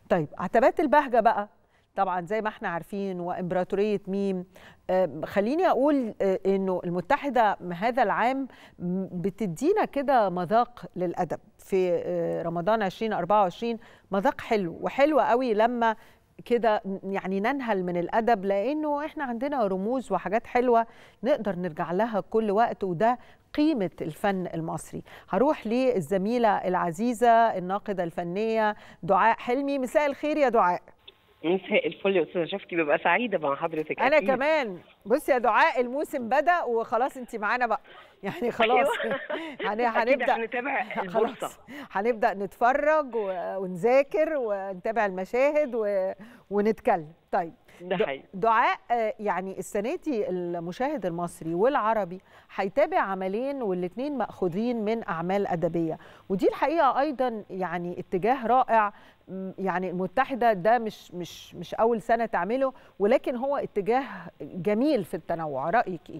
طيب عتبات البهجه بقى طبعا زي ما احنا عارفين وامبراطوريه ميم آه، خليني اقول آه، انه المتحده هذا العام م- بتدينا كده مذاق للادب في آه، رمضان 2024 مذاق حلو وحلو قوي لما كده يعني ننهل من الادب لانه احنا عندنا رموز وحاجات حلوه نقدر نرجع لها كل وقت وده قيمه الفن المصري هروح للزميله العزيزه الناقده الفنيه دعاء حلمي مساء الخير يا دعاء مساء الفل يا استاذه شفتي ببقى سعيده مع حضرتك انا أكيد. كمان بصي يا دعاء الموسم بدا وخلاص انت معانا بقى يعني خلاص أيوة. هن- أكيد هنبدا هنتابع البورصه خلاص هنبدا نتفرج و- ونذاكر ونتابع المشاهد و... ونتكلم طيب ده د- حقيقي دعاء آه، يعني السنه دي المشاهد المصري والعربي هيتابع عملين والاثنين ماخوذين من اعمال ادبيه ودي الحقيقه ايضا يعني اتجاه رائع م، يعني المتحده ده مش مش مش اول سنه تعمله ولكن هو اتجاه جميل في التنوع رايك ايه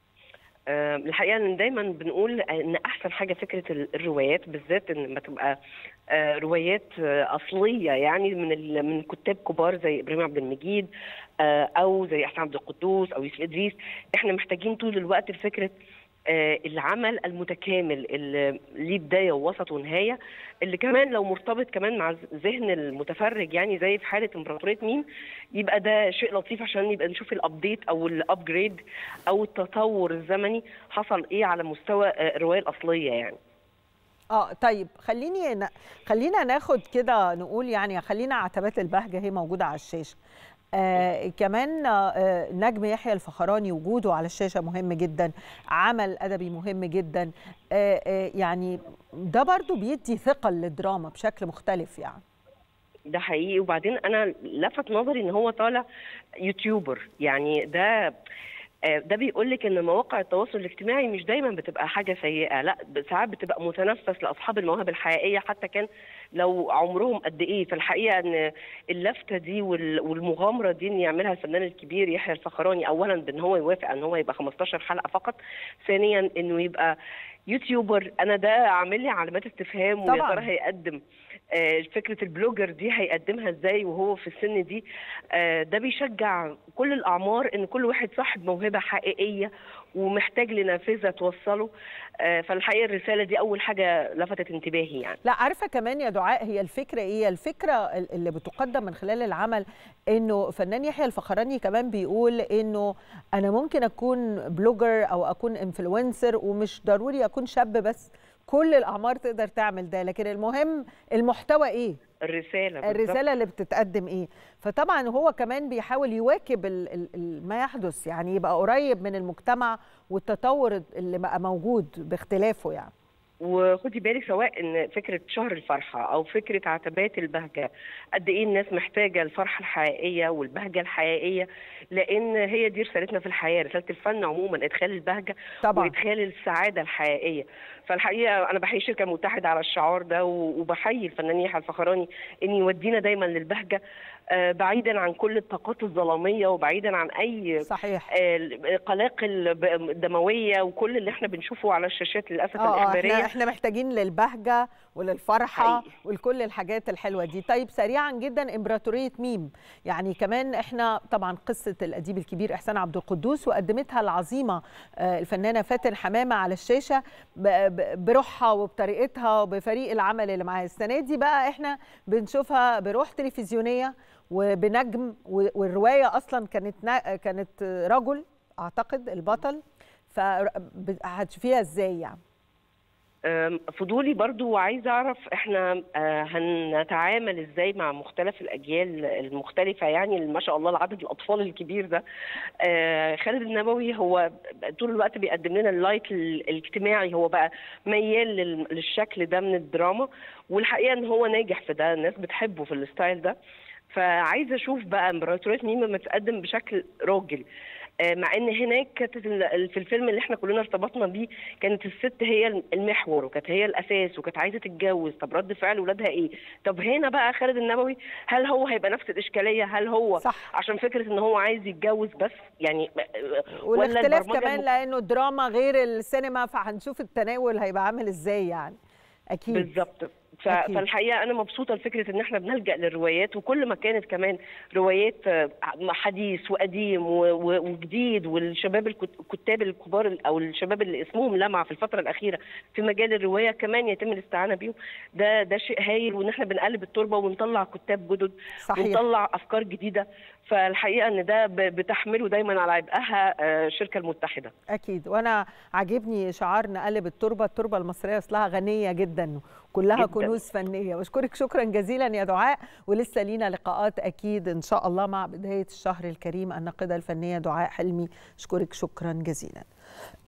آه، الحقيقه ان دايما بنقول ان احسن حاجه فكره ال- الروايات بالذات ان لما تبقى آه، روايات آه، اصليه يعني من ال- من كتاب كبار زي ابراهيم عبد المجيد آه، او زي احسان عبد القدوس او يوسف ادريس احنا محتاجين طول الوقت لفكره آه، العمل المتكامل اللي ليه بدايه ووسط ونهايه اللي كمان لو مرتبط كمان مع ذهن المتفرج يعني زي في حاله امبراطوريه ميم يبقى ده شيء لطيف عشان يبقى نشوف الابديت او الابجريد او التطور الزمني حصل ايه على مستوى آه، الروايه الاصليه يعني اه طيب خليني ن... خلينا ناخد كده نقول يعني خلينا عتبات البهجه هي موجوده على الشاشه آه كمان آه نجم يحيى الفخراني وجوده على الشاشه مهم جدا عمل ادبي مهم جدا آه آه يعني ده برضو بيدي ثقل للدراما بشكل مختلف يعني ده حقيقي وبعدين انا لفت نظري ان هو طالع يوتيوبر يعني ده آه، ده بيقول لك ان مواقع التواصل الاجتماعي مش دايما بتبقى حاجه سيئه لا ب- ساعات بتبقى متنفس لاصحاب المواهب الحقيقيه حتى كان لو عمرهم قد ايه فالحقيقه ان اللفته دي وال- والمغامره دي ان يعملها الفنان الكبير يحيى الفخراني اولا بان هو يوافق ان هو يبقى 15 حلقه فقط ثانيا انه يبقى يوتيوبر انا ده عامل لي علامات استفهام ويا طبعاً. ترى هيقدم آه، فكره البلوجر دي هيقدمها ازاي وهو في السن دي آه، ده بيشجع كل الاعمار ان كل واحد صاحب موهبه حقيقيه ومحتاج لنافذه توصله آه، فالحقيقه الرساله دي اول حاجه لفتت انتباهي يعني لا عارفه كمان يا دعاء هي الفكره ايه الفكره ال- اللي بتقدم من خلال العمل انه فنان يحيى الفخراني كمان بيقول انه انا ممكن اكون بلوجر او اكون انفلونسر ومش ضروري اكون شاب بس كل الاعمار تقدر تعمل ده لكن المهم المحتوى ايه الرساله بالظبط. الرساله اللي بتتقدم ايه فطبعا هو كمان بيحاول يواكب ال ال ال ما يحدث يعني يبقى قريب من المجتمع والتطور اللي بقى موجود باختلافه يعني وخدي بالك سواء ان فكره شهر الفرحه او فكره عتبات البهجه قد ايه الناس محتاجه الفرحه الحقيقيه والبهجه الحقيقيه لان هي دي رسالتنا في الحياه رساله الفن عموما ادخال البهجه طبعا وادخال السعاده الحقيقيه فالحقيقه انا بحيي الشركه المتحده على الشعار ده و- وبحيي الفنان يحيى الفخراني ان يودينا دايما للبهجه آه، بعيدا عن كل الطاقات الظلاميه وبعيدا عن اي صحيح آه، القلاقل ب- الدمويه وكل اللي احنا بنشوفه على الشاشات للاسف اه آه، الاخباريه احنا احنا محتاجين للبهجه وللفرحه حقيقي. ولكل الحاجات الحلوه دي طيب سريعا جدا امبراطوريه ميم يعني كمان احنا طبعا قصه الاديب الكبير احسان عبد القدوس وقدمتها العظيمه آه، الفنانه فاتن حمامه على الشاشه ب- ب- بروحها وبطريقتها وبفريق العمل اللي معاها السنه دي بقى احنا بنشوفها بروح تلفزيونيه وبنجم و- والروايه اصلا كانت نا- كانت رجل اعتقد البطل فهتشوفيها ازاي يعني أم، فضولي برضو وعايزه اعرف احنا آه، هنتعامل ازاي مع مختلف الاجيال المختلفه يعني ما شاء الله العدد الاطفال الكبير ده آه، خالد النبوي هو طول الوقت بيقدم لنا اللايت ال- الاجتماعي هو بقى ميال لل- للشكل ده من الدراما والحقيقه ان هو ناجح في ده الناس بتحبه في الستايل ده فعايزه اشوف بقى امبراطوريه ميم لما تقدم بشكل راجل آه، مع ان هناك كانت ال- في الفيلم اللي احنا كلنا ارتبطنا بيه كانت الست هي المحور وكانت هي الاساس وكانت عايزه تتجوز طب رد فعل ولادها ايه طب هنا بقى خالد النبوي هل هو هيبقى نفس الاشكاليه هل هو صح عشان فكره ان هو عايز يتجوز بس يعني ولا والاختلاف البرمجة كمان الم- لانه الدراما غير السينما فهنشوف التناول هيبقى عامل ازاي يعني اكيد بالظبط ف... فالحقيقه انا مبسوطه لفكره ان احنا بنلجا للروايات وكل ما كانت كمان روايات حديث وقديم و... وجديد والشباب الكتاب الكبار او الشباب اللي اسمهم لمع في الفتره الاخيره في مجال الروايه كمان يتم الاستعانه بيهم ده ده شيء هايل وان احنا بنقلب التربه ونطلع كتاب جدد صحيح. ونطلع افكار جديده فالحقيقه ان ده بتحمله دايما على عبئها الشركه المتحده اكيد وانا عاجبني شعار نقلب التربه التربه المصريه اصلها غنيه جدا كلها جداً. كنوز فنيه بشكرك شكرا جزيلا يا دعاء ولسه لينا لقاءات اكيد ان شاء الله مع بدايه الشهر الكريم الناقده الفنيه دعاء حلمي اشكرك شكرا جزيلا